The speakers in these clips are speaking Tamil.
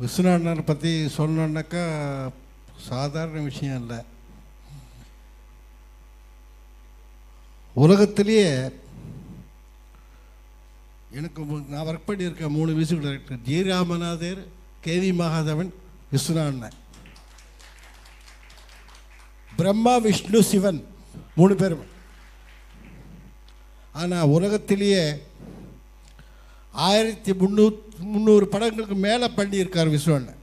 விஸ்வநாதனை பற்றி சொல்லணுன்னாக்கா சாதாரண விஷயம் இல்லை உலகத்திலேயே எனக்கு மு- நான் ஒர்க் பண்ணியிருக்க மூணு மியூசிக் டைரக்டர் ஜி ராமநாதர் கேவி மகாதேவன் விஸ்வநாதன் பிரம்மா விஷ்ணு சிவன் மூணு பேரும் ஆனால் உலகத்திலேயே ஆயிரத்தி முந்நூறு முந்நூறு படங்களுக்கு மேலே பண்ணியிருக்கார் விஸ்வண்ணன்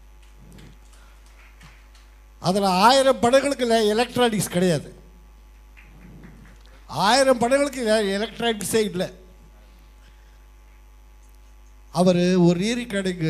அதில் ஆயிரம் படங்களுக்கு எலக்ட்ரானிக்ஸ் கிடையாது ஆயிரம் படங்களுக்கு எலக்ட்ரானிக்ஸே இல்லை அவர் ஒரு ரீரி கடைக்கு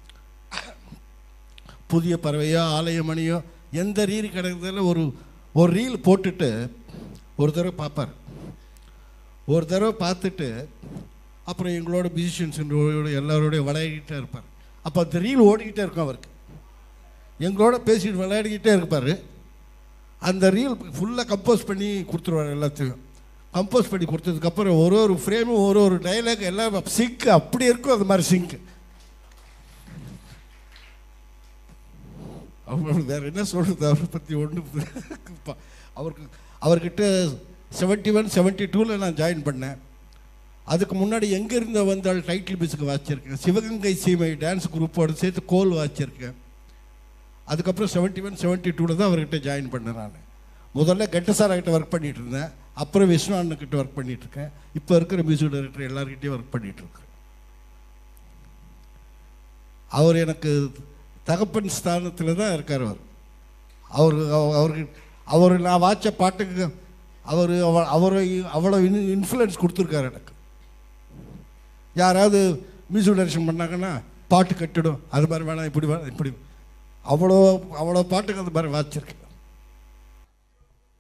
புதிய பறவையோ ஆலயமணியோ எந்த ரீரி கிடைக்கிறதுல ஒரு ஒரு ரீல் போட்டுட்டு ஒரு தடவை பார்ப்பார் ஒரு தடவை பார்த்துட்டு அப்புறம் எங்களோட மியூசிஷியன்ஸோட எல்லாரோடய விளையாடிக்கிட்டே இருப்பார் அப்போ அந்த ரீல் ஓடிக்கிட்டே இருக்கும் அவருக்கு எங்களோட பேசிட்டு விளையாடிக்கிட்டே இருப்பார் அந்த ரீல் ஃபுல்லாக கம்போஸ் பண்ணி கொடுத்துருவார் எல்லாத்தையும் கம்போஸ் பண்ணி கொடுத்ததுக்கப்புறம் ஒரு ஒரு ஃப்ரேமும் ஒரு ஒரு டைலாக் எல்லாம் சிங்க் அப்படி இருக்கும் அது மாதிரி சிங்க் அவங்களுக்கு வேறு என்ன சொல்கிறது அவரை பற்றி ஒன்று அவருக்கு அவர்கிட்ட செவன்ட்டி ஒன் செவன்ட்டி டூவில் நான் ஜாயின் பண்ணேன் அதுக்கு முன்னாடி எங்கே இருந்த வந்தால் டைட்டில் மியூசிக் வாச்சிருக்கேன் சிவகங்கை சீமை டான்ஸ் குரூப்போடு சேர்த்து கோல் வாச்சிருக்கேன் அதுக்கப்புறம் செவன்ட்டி ஒன் செவன்ட்டி டூவில் தான் அவர்கிட்ட ஜாயின் பண்ணேன் நான் முதல்ல கெட்டசாரா கிட்ட ஒர்க் பண்ணிட்டு இருந்தேன் அப்புறம் விஸ்வநாதன் கிட்ட ஒர்க் பண்ணிட்டு இருக்கேன் இப்போ இருக்கிற மியூசிக் டைரக்டர் எல்லார்கிட்டையும் ஒர்க் பண்ணிட்டு இருக்கேன் அவர் எனக்கு தகப்பன் ஸ்தானத்தில் தான் இருக்கார் அவர் அவர் அவ- அவருக்கு அவர் நான் வாச்ச பாட்டுக்கு அவர் அவ- அவரை அவ்வளோ இன் இன்ஃப்ளூயன்ஸ் கொடுத்துருக்காரு எனக்கு யாராவது மியூசிக் டைரக்ஷன் பண்ணாங்கன்னா பாட்டு கட்டிடும் அது மாதிரி வேணாம் இப்படி வேணாம் இப்படி அவ்வளோ அவ்வளோ பாட்டுக்கு அது மாதிரி வாச்சிருக்கேன்